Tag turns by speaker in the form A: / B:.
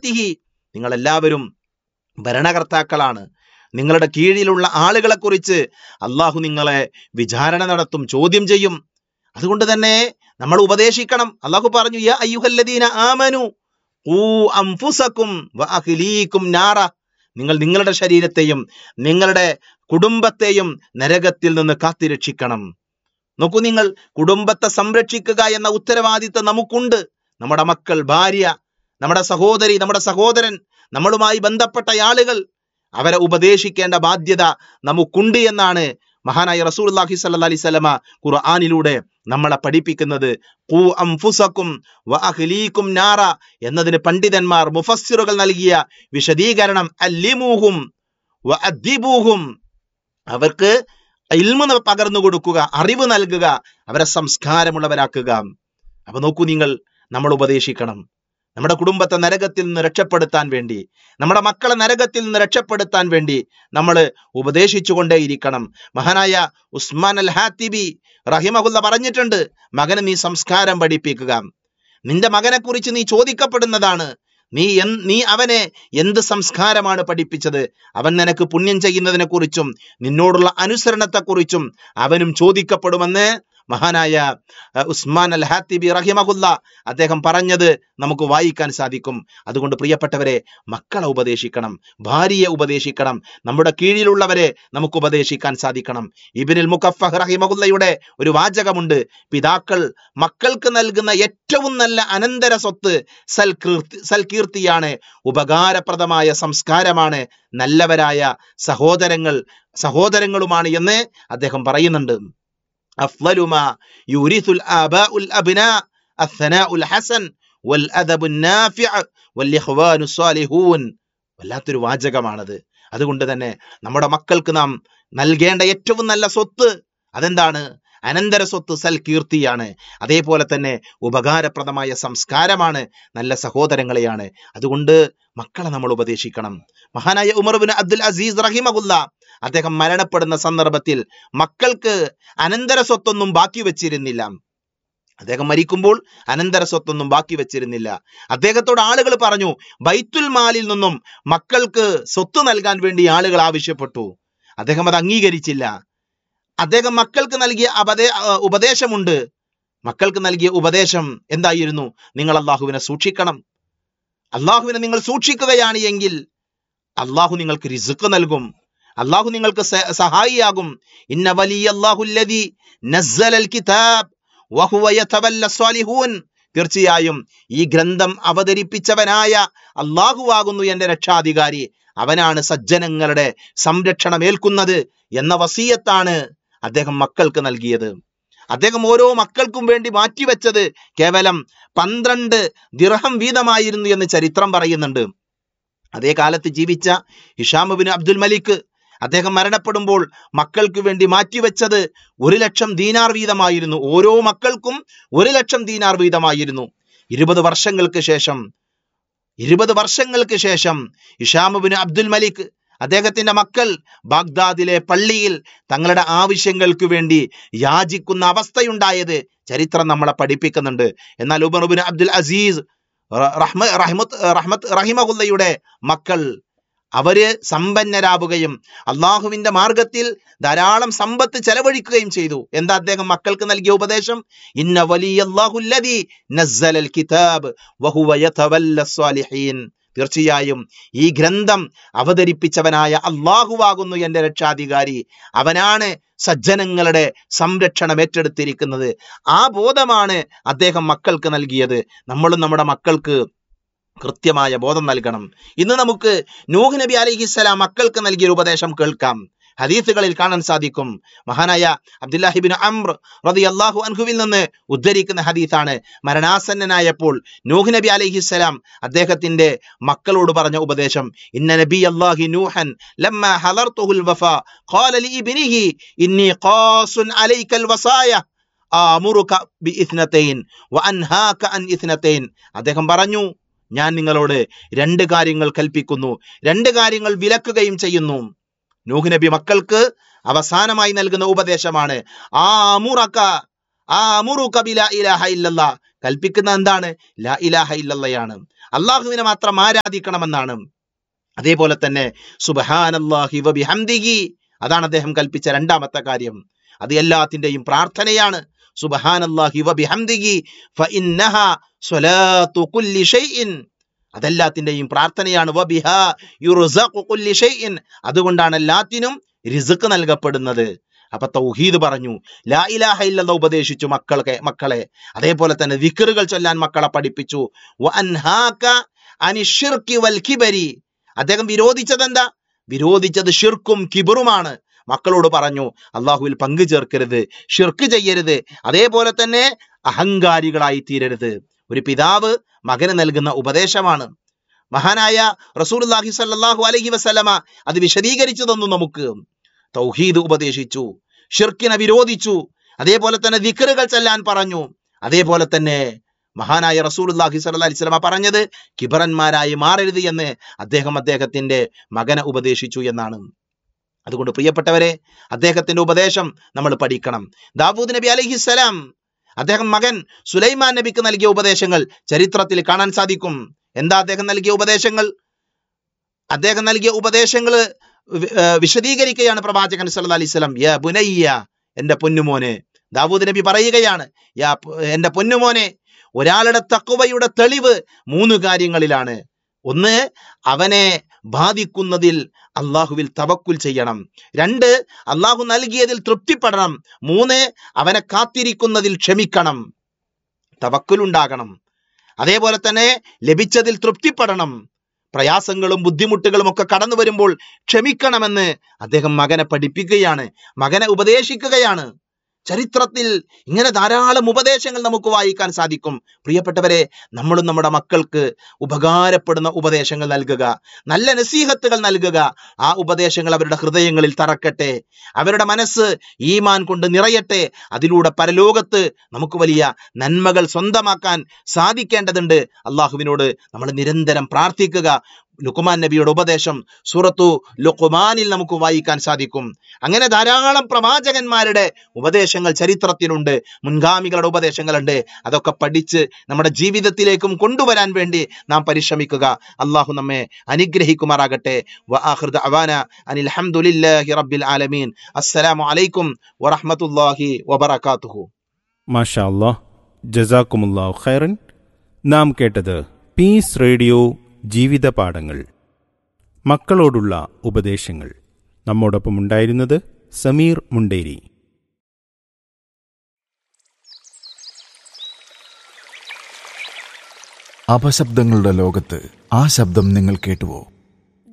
A: റഅയ്യത്തിഹി നിങ്ങൾ എല്ലാവരും ഭരണകർത്താക്കളാണ് നിങ്ങളുടെ കീഴിലുള്ള ആളുകളെ കുറിച്ച് അള്ളാഹു നിങ്ങളെ വിചാരണ നടത്തും ചോദ്യം ചെയ്യും അതുകൊണ്ട് തന്നെ നമ്മൾ ഉപദേശിക്കണം അള്ളാഹു പറഞ്ഞു യാ അയ്യുഹല്ലദീന ആമനു ഊ അംഫുസക്കും വഅഹ്ലീക്കും നാറ നിങ്ങൾ നിങ്ങളുടെ ശരീരത്തെയും നിങ്ങളുടെ കുടുംബത്തെയും നരകത്തിൽ നിന്ന് കാത്തിരക്ഷിക്കണം നോക്കൂ നിങ്ങൾ കുടുംബത്തെ സംരക്ഷിക്കുക എന്ന ഉത്തരവാദിത്തം നമുക്കുണ്ട് നമ്മുടെ മക്കൾ ഭാര്യ നമ്മുടെ സഹോദരി നമ്മുടെ സഹോദരൻ നമ്മളുമായി ബന്ധപ്പെട്ട ആളുകൾ അവരെ ഉപദേശിക്കേണ്ട ബാധ്യത നമുക്കുണ്ട് എന്നാണ് മഹാനായ റസൂലുള്ളാഹി സ്വല്ലല്ലാഹി അലൈഹി വസല്ലമ ഖുർആനിലൂടെ നമ്മളെ പഠിപ്പിക്കുന്നത് ഖൂ അൻഫുസക്കും വഅഹ്ലീക്കും നാറ എന്നതിന് പണ്ഡിതന്മാർ മുഫസ്സിറുകൾ നൽകിയ വിശദീകരണം അല്ലിമൂഹും വഅദ്ദിബൂഹും അവർക്ക് ഇൽമ പകർന്നു കൊടുക്കുക അറിവ് നൽകുക അവരെ സംസ്കാരമുള്ളവരാക്കുക അപ്പൊ നോക്കൂ നിങ്ങൾ നമ്മൾ ഉപദേശിക്കണം നമ്മുടെ കുടുംബത്തെ നരകത്തിൽ നിന്ന് രക്ഷപ്പെടുത്താൻ വേണ്ടി നമ്മുടെ മക്കളെ നരകത്തിൽ നിന്ന് രക്ഷപ്പെടുത്താൻ വേണ്ടി നമ്മൾ ഉപദേശിച്ചുകൊണ്ടേയിരിക്കണം മഹാനായ ഉസ്മാൻ അൽ ഹാത്തിബി റഹിമഹുല്ല പറഞ്ഞിട്ടുണ്ട് മകന് നീ സംസ്കാരം പഠിപ്പിക്കുക നിന്റെ മകനെ കുറിച്ച് നീ ചോദിക്കപ്പെടുന്നതാണ് നീ എൻ നീ അവനെ എന്ത് സംസ്കാരമാണ് പഠിപ്പിച്ചത് അവൻ നിനക്ക് പുണ്യം ചെയ്യുന്നതിനെ കുറിച്ചും നിന്നോടുള്ള അനുസരണത്തെക്കുറിച്ചും അവനും ചോദിക്കപ്പെടുമെന്ന് മഹാനായ അഹ്, ഉസ്മാൻ അൽ ഹാത്തിബി റഹിമഹുല്ല അദ്ദേഹം പറഞ്ഞത് നമുക്ക് വായിക്കാൻ സാധിക്കും അതുകൊണ്ട് പ്രിയപ്പെട്ടവരെ മക്കളെ ഉപദേശിക്കണം ഭാര്യയെ ഉപദേശിക്കണം നമ്മുടെ കീഴിലുള്ളവരെ നമുക്ക് ഉപദേശിക്കാൻ സാധിക്കണം ഇബിനിൽ മുക്കഫഹ് റഹിമഹുല്ലയുടെ ഒരു വാചകമുണ്ട് പിതാക്കൾ മക്കൾക്ക് നൽകുന്ന ഏറ്റവും നല്ല അനന്തര സ്വത്ത് സൽകീർത്തി സൽകീർത്തിയാണ് ഉപകാരപ്രദമായ സംസ്കാരമാണ് നല്ലവരായ സഹോദരങ്ങൾ സഹോദരങ്ങളുമാണ് എന്ന് അദ്ദേഹം പറയുന്നുണ്ട് أفضل ما يورث الآباء الأبناء الثناء الحسن والأدب النافع والإخوان الصالحون വല്ലാത്തൊരു വാചകമാണത് അതുകൊണ്ട് തന്നെ നമ്മുടെ മക്കൾക്ക് നാം നൽകേണ്ട ഏറ്റവും നല്ല സ്വത്ത് അതെന്താണ് അനന്തര സ്വത്ത് സൽകീർത്തിയാണ് അതേപോലെ തന്നെ ഉപകാരപ്രദമായ സംസ്കാരമാണ് നല്ല സഹോദരങ്ങളെയാണ് അതുകൊണ്ട് മക്കളെ നമ്മൾ ഉപദേശിക്കണം മഹാനായ ഉമർ ബിൻ അബ്ദുൽ അസീസ് റഹിമഹുല്ല അദ്ദേഹം മരണപ്പെടുന്ന സന്ദർഭത്തിൽ മക്കൾക്ക് അനന്തര സ്വത്തൊന്നും ബാക്കി വെച്ചിരുന്നില്ല അദ്ദേഹം മരിക്കുമ്പോൾ അനന്തര സ്വത്തൊന്നും ബാക്കി വെച്ചിരുന്നില്ല അദ്ദേഹത്തോട് ആളുകൾ പറഞ്ഞു ബൈത്തുൽ മാലിൽ നിന്നും മക്കൾക്ക് സ്വത്ത് നൽകാൻ വേണ്ടി ആളുകൾ ആവശ്യപ്പെട്ടു അദ്ദേഹം അത് അംഗീകരിച്ചില്ല അദ്ദേഹം മക്കൾക്ക് നൽകിയ അപദേ ആ, ഉപദേശമുണ്ട് മക്കൾക്ക് നൽകിയ ഉപദേശം എന്തായിരുന്നു നിങ്ങൾ അള്ളാഹുവിനെ സൂക്ഷിക്കണം അള്ളാഹുവിനെ നിങ്ങൾ സൂക്ഷിക്കുകയാണ് എങ്കിൽ അള്ളാഹു നിങ്ങൾക്ക് റിസുക്ക് നൽകും അള്ളാഹു നിങ്ങൾക്ക് സ- സഹായിയാകും ഇന്ന വലിയ അള്ളാഹുല്ലതി നസ്സലൽ കിതാബ് വഹുവ യതവല്ല സ്വാലിഹൂൻ തീർച്ചയായും ഈ ഗ്രന്ഥം അവതരിപ്പിച്ചവനായ അള്ളാഹുവാകുന്നു എന്റെ രക്ഷാധികാരി അവനാണ് സജ്ജനങ്ങളുടെ സംരക്ഷണം ഏൽക്കുന്നത് എന്ന വസീയത്താണ് അദ്ദേഹം മക്കൾക്ക് നൽകിയത് അദ്ദേഹം ഓരോ മക്കൾക്കും വേണ്ടി മാറ്റിവെച്ചത് കേവലം പന്ത്രണ്ട് ദിർഹം വീതമായിരുന്നു എന്ന് ചരിത്രം പറയുന്നുണ്ട് അതേ കാലത്ത് ജീവിച്ച ഹിഷാമുബിൻ അബ്ദുൽ മലിക് അദ്ദേഹം മരണപ്പെടുമ്പോൾ മക്കൾക്ക് വേണ്ടി മാറ്റിവെച്ചത് ഒരു ലക്ഷം ദീനാർ വീതമായിരുന്നു ഓരോ മക്കൾക്കും ഒരു ലക്ഷം ദീനാർ വീതമായിരുന്നു ഇരുപത് വർഷങ്ങൾക്ക് ശേഷം ഇരുപത് വർഷങ്ങൾക്ക് ശേഷം ഇഷാമുബിൻ അബ്ദുൽ മലിക് അദ്ദേഹത്തിന്റെ മക്കൾ ബാഗ്ദാദിലെ പള്ളിയിൽ തങ്ങളുടെ ആവശ്യങ്ങൾക്ക് വേണ്ടി യാചിക്കുന്ന അവസ്ഥയുണ്ടായത് ചരിത്രം നമ്മളെ പഠിപ്പിക്കുന്നുണ്ട് എന്നാൽ ഉമർബിൻ അബ്ദുൽ അസീസ് റ- റഹ്മ റഹ്മത്ത് റഹ്മത്ത് റഹിമഹുല്ലയുടെ മക്കൾ അവര് സമ്പന്നരാവുകയും അള്ളാഹുവിന്റെ മാർഗത്തിൽ ധാരാളം സമ്പത്ത് ചെലവഴിക്കുകയും ചെയ്തു എന്താ അദ്ദേഹം മക്കൾക്ക് നൽകിയ ഉപദേശം ഇന്ന വലിയല്ലാഹുല്ലദീ നസ്സലൽ കിതാബ് വഹുവ യതവല്ല സ്വാലിഹീൻ തീർച്ചയായും ഈ ഗ്രന്ഥം അവതരിപ്പിച്ചവനായ അള്ളാഹുവാകുന്നു എന്റെ രക്ഷാധികാരി അവനാണ് സജ്ജനങ്ങളുടെ സംരക്ഷണം ഏറ്റെടുത്തിരിക്കുന്നത് ആ ബോധമാണ് അദ്ദേഹം മക്കൾക്ക് നൽകിയത് നമ്മളും നമ്മുടെ മക്കൾക്ക് കൃത്യമായ ബോധം നൽകണം ഇന്ന് നമുക്ക് നൂഹ് നബി അലൈഹിസ്സലാം മക്കൾക്ക് നൽകിയ ഒരു ഉപദേശം കേൾക്കാം ഹദീസുകളിൽ കാണാൻ സാധിക്കും മഹാനായ അബ്ദുല്ലാഹിബിൻ അംർ റതി അള്ളാഹു അൻഹുവിൽ നിന്ന് ഉദ്ധരിക്കുന്ന ഹദീസാണ് മരണാസന്നനായപ്പോൾ നൂഹ് നബി അലൈഹിസ്സലാം അദ്ദേഹത്തിന്റെ മക്കളോട് പറഞ്ഞ ഉപദേശം ഇന്ന നബി അല്ലാഹി നൂഹൻ ലമ്മ ഹലർത്തുഹുൽ വഫ ഖാല ലി ഇബ്നിഹി ഇന്നി ഖാസുൻ അലൈക്കൽ വസായ ആമുറുക ബി ഇത്നതൈൻ വ അൻഹാക അൻ ഇത്നതൈൻ അദ്ദേഹം പറഞ്ഞു ഞാൻ നിങ്ങളോട് രണ്ട് കാര്യങ്ങൾ കൽപ്പിക്കുന്നു രണ്ട് കാര്യങ്ങൾ വിലക്കുകയും ചെയ്യുന്നു നൂഹ് നബി മക്കൾക്ക് അവസാനമായി നൽകുന്ന ഉപദേശമാണ് ആ അമുറക്ക ആ അമുറു കബില ഇലാഹ ഇല്ലല്ല കൽപ്പിക്കുന്ന എന്താണ് ലാ ഇലാഹ ഇല്ലല്ലയാണ് അള്ളാഹുവിനെ മാത്രം ആരാധിക്കണമെന്നാണ് അതേപോലെ തന്നെ സുബഹാനല്ലാഹി വബിഹംദിഹി അതാണ് അദ്ദേഹം കൽപ്പിച്ച രണ്ടാമത്തെ കാര്യം അത് എല്ലാത്തിന്റെയും പ്രാർത്ഥനയാണ് സുബഹാനല്ലാഹി വബിഹംദിഹി ഫഇന്നഹ സ്വലാത്തു കുല്ലി ഷൈഇൻ അതെല്ലാത്തിന്റെയും പ്രാർത്ഥനയാണ് വബിഹാ യുർസഖു കുല്ലി ഷൈഇൻ അതുകൊണ്ടാണ് എല്ലാത്തിനും റിസ്ക് നൽകപ്പെടുന്നത് അപ്പൊ തൗഹീദ് പറഞ്ഞു ലാ ഇലാഹ ഇല്ലല്ല ഉപദേശിച്ചു മക്കളെ മക്കളെ അതേപോലെ തന്നെ വിക്കറുകൾ ചൊല്ലാൻ മക്കളെ പഠിപ്പിച്ചു വ അൻഹാക അനി ഷിർക്കി വൽ കിബരി അദ്ദേഹം വിരോധിച്ചത് എന്താ വിരോധിച്ചത് ഷിർക്കും കിബറുമാണ് മക്കളോട് പറഞ്ഞു അള്ളാഹുവിൽ പങ്കു ചേർക്കരുത് ഷിർക്ക് ചെയ്യരുത് അതേപോലെ തന്നെ അഹങ്കാരികളായി തീരരുത് ഒരു പിതാവ് മകന് നൽകുന്ന ഉപദേശമാണ് മഹാനായ റസൂലുള്ളാഹി സ്വല്ലല്ലാഹു അലൈഹി വസല്ലമ അത് വിശദീകരിച്ചു തന്നു നമുക്ക് തൗഹീദ് ഉപദേശിച്ചു ഷിർക്കിനെ വിരോധിച്ചു അതേപോലെ തന്നെ ദിക്റുകൾ ചെല്ലാൻ പറഞ്ഞു അതേപോലെ തന്നെ മഹാനായ റസൂലുള്ളാഹി സ്വല്ലല്ലാഹി അലൈഹി വസല്ലമ പറഞ്ഞത് കിബറന്മാരായി മാറരുത് എന്ന് അദ്ദേഹം അദ്ദേഹത്തിന്റെ മകനെ ഉപദേശിച്ചു എന്നാണ് അതുകൊണ്ട് പ്രിയപ്പെട്ടവരെ അദ്ദേഹത്തിന്റെ ഉപദേശം നമ്മൾ പഠിക്കണം ദാവൂദ് നബി അലൈഹിസ്സലാം അദ്ദേഹം മകൻ സുലൈമാൻ നബിക്ക് നൽകിയ ഉപദേശങ്ങൾ ചരിത്രത്തിൽ കാണാൻ സാധിക്കും എന്താ അദ്ദേഹം നൽകിയ ഉപദേശങ്ങൾ അദ്ദേഹം നൽകിയ ഉപദേശങ്ങൾ വിശദീകരിക്കുകയാണ് പ്രവാചകൻ സല്ലല്ലാഹു അലൈഹി വസല്ലം യാ ബുനയ്യ എന്റെ പൊന്നുമോനെ ദാവൂദ് നബി പറയുകയാണ് യാ പ്- എന്റെ പൊന്നുമോനെ ഒരാളുടെ തക്കുവയുടെ തെളിവ് മൂന്ന് കാര്യങ്ങളിലാണ് ഒന്ന് അവനെ ബാധിക്കുന്നതിൽ അള്ളാഹുവിൽ തവക്കുൽ ചെയ്യണം രണ്ട് അള്ളാഹു നൽകിയതിൽ തൃപ്തിപ്പെടണം മൂന്ന് അവനെ കാത്തിരിക്കുന്നതിൽ ക്ഷമിക്കണം തവക്കുൽ ഉണ്ടാകണം അതേപോലെ തന്നെ ലഭിച്ചതിൽ തൃപ്തിപ്പെടണം പ്രയാസങ്ങളും ബുദ്ധിമുട്ടുകളും ഒക്കെ കടന്നു വരുമ്പോൾ ക്ഷമിക്കണമെന്ന് അദ്ദേഹം മകനെ പഠിപ്പിക്കുകയാണ് മകനെ ഉപദേശിക്കുകയാണ് ചരിത്രത്തിൽ ഇങ്ങനെ ധാരാളം ഉപദേശങ്ങൾ നമുക്ക് വായിക്കാൻ സാധിക്കും പ്രിയപ്പെട്ടവരെ നമ്മളും നമ്മുടെ മക്കൾക്ക് ഉപകാരപ്പെടുന്ന ഉപദേശങ്ങൾ നൽകുക നല്ല നസീഹത്തുകൾ നൽകുക ആ ഉപദേശങ്ങൾ അവരുടെ ഹൃദയങ്ങളിൽ തറക്കട്ടെ അവരുടെ മനസ്സ് ഈമാൻ കൊണ്ട് നിറയട്ടെ അതിലൂടെ പരലോകത്ത് നമുക്ക് വലിയ നന്മകൾ സ്വന്തമാക്കാൻ സാധിക്കേണ്ടതുണ്ട് അള്ളാഹുവിനോട് നമ്മൾ നിരന്തരം പ്രാർത്ഥിക്കുക ലുക്കുമാൻ നബിയുടെ ഉപദേശം സൂറത്തു ലുക്കുമാനിൽ നമുക്ക് വായിക്കാൻ സാധിക്കും അങ്ങനെ ധാരാളം പ്രവാചകന്മാരുടെ ഉപദേശങ്ങൾ ചരിത്രത്തിലുണ്ട് മുൻഗാമികളുടെ ഉപദേശങ്ങളുണ്ട് അതൊക്കെ പഠിച്ച് നമ്മുടെ ജീവിതത്തിലേക്കും കൊണ്ടുവരാൻ വേണ്ടി നാം പരിശ്രമിക്കുക അള്ളാഹു നമ്മെ അനുഗ്രഹിക്കുമാറാകട്ടെ വആഖിർ ദഅവാന അനിൽ ഹംദുലില്ലാഹി റബ്ബിൽ ആലമീൻ അസ്സലാമു അലൈക്കും വറഹ്മത്തുള്ളാഹി വബറകാതുഹു
B: മാഷാ അല്ലാഹ് ജസാക്കുമുല്ലാഹു ഖൈറൻ നാം കേട്ടത് പീസ് റേഡിയോ ജീവിത പാഠങ്ങൾ മക്കളോടുള്ള ഉപദേശങ്ങൾ നമ്മോടൊപ്പം ഉണ്ടായിരുന്നത് സമീർ മുണ്ടേരി
C: അപശബ്ദങ്ങളുടെ ലോകത്ത് ആ ശബ്ദം നിങ്ങൾ കേട്ടുവോ